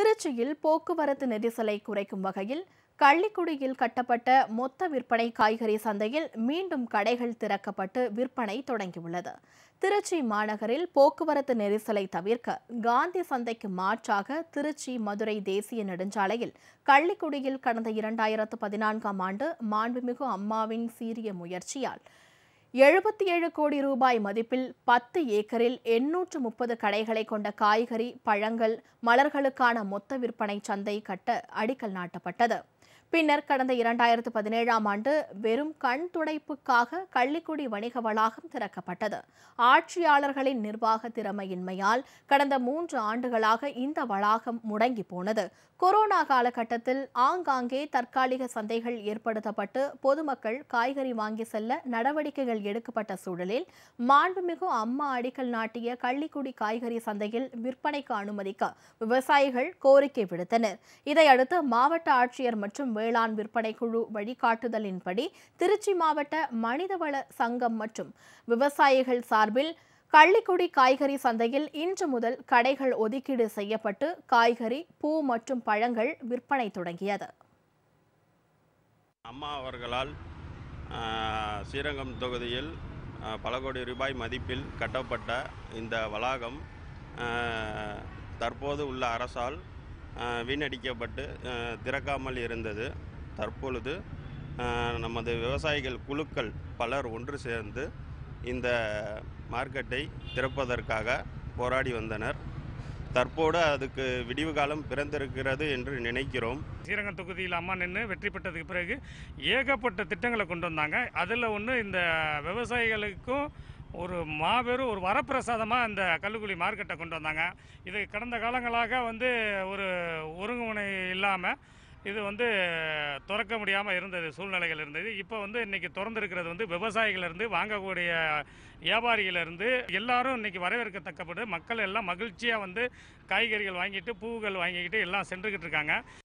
திருச்சியில் போக்குவரத்து நெரிசலை குறைக்கும் வகையில் கள்ளிக்குடியில் கட்டப்பட்ட மொத்த விற்பனை காய்கறி சந்தையில் மீண்டும் கடைகள் திறக்கப்பட்டு விற்பனை தொடங்கியுள்ளது திருச்சி மாநகரில் போக்குவரத்து நெரிசலை தவிர்க்க காந்தி சந்தைக்கு மாற்றாக திருச்சி மதுரை தேசிய நெடுஞ்சாலையில் கள்ளிக்குடியில் கடந்த இரண்டாயிரத்து பதினான்காம் ஆண்டு மாண்புமிகு அம்மாவின் சீரிய முயற்சியால் எழுபத்தி ஏழு கோடி ரூபாய் மதிப்பில் பத்து ஏக்கரில் எண்ணூற்று முப்பது கடைகளை கொண்ட காய்கறி பழங்கள் மலர்களுக்கான மொத்த விற்பனை சந்தை கட்ட அடிக்கல் நாட்டப்பட்டது பின்னர் கடந்த இரண்டாயிரத்து பதினேழாம் ஆண்டு வெறும் கண் துடைப்புக்காக கள்ளிக்குடி வணிக வளாகம் திறக்கப்பட்டது ஆட்சியாளர்களின் நிர்வாக திறமையின்மையால் கடந்த மூன்று ஆண்டுகளாக இந்த வளாகம் முடங்கி போனது கொரோனா காலகட்டத்தில் ஆங்காங்கே தற்காலிக சந்தைகள் ஏற்படுத்தப்பட்டு பொதுமக்கள் காய்கறி வாங்கி செல்ல நடவடிக்கைகள் எடுக்கப்பட்ட சூழலில் மாண்புமிகு அம்மா அடிக்கல் நாட்டிய கள்ளிக்குடி காய்கறி சந்தையில் விற்பனைக்கு அனுமதிக்க விவசாயிகள் கோரிக்கை விடுத்தனர் இதையடுத்து மாவட்ட ஆட்சியர் மற்றும் வேளாண் விற்பனை குழு வழிகாட்டுதலின்படி திருச்சி மாவட்ட மனிதவள சங்கம் மற்றும் விவசாயிகள் சார்பில் கள்ளிக்குடி காய்கறி சந்தையில் இன்று முதல் கடைகள் ஒதுக்கீடு செய்யப்பட்டு காய்கறி பூ மற்றும் பழங்கள் விற்பனை தொடங்கியது அம்மா அவர்களால் ஆ, ஸ்ரீரங்கம் தொகுதியில் ஆ, பல கோடி ரூபாய் மதிப்பில் கட்டப்பட்ட இந்த வளாகம் ஆ, தற்போது உள்ள அரசால் ஆ, வீணடிக்கப்பட்டு ஆ, திறக்காமல் இருந்தது தற்பொழுது ஆ, நமது விவசாயிகள் குழுக்கள் பலர் ஒன்று சேர்ந்து இந்த மார்க்கெட்டை திறப்பதற்காக போராடி வந்தனர் தற்போது அதுக்கு விடிவு காலம் பிறந்திருக்கிறது என்று நினைக்கிறோம் ஸ்ரீரங்கம் தொகுதியில் அம்மா நின்று வெற்றி பெற்றதுக்கு பிறகு ஏகப்பட்ட திட்டங்களை கொண்டு வந்தாங்க அதில் ஒன்று இந்த விவசாயிகளுக்கும் ஒரு மாபெரும் ஒரு வரப்பிரசாதமாக இந்த கல்லுக்குழி மார்க்கெட்டை கொண்டு வந்தாங்க இது கடந்த காலங்களாக வந்து ஒரு ஒருங்குமுனை இல்லாமல் இது வந்து திறக்க முடியாமல் இருந்தது சூழ்நிலைகள் இருந்தது இப்போ வந்து இன்னைக்கு திறந்திருக்கிறது வந்து விவசாயிகளிருந்து வாங்கக்கூடிய வியாபாரிகளிருந்து எல்லாரும் இன்னைக்கு வரவேற்கத்தக்கப்பட்டு மக்கள் எல்லாம் மகிழ்ச்சியாக வந்து காய்கறிகள் வாங்கிட்டு பூவுகள் வாங்கிக்கிட்டு எல்லாம் சென்றுக்கிட்டு இருக்காங்க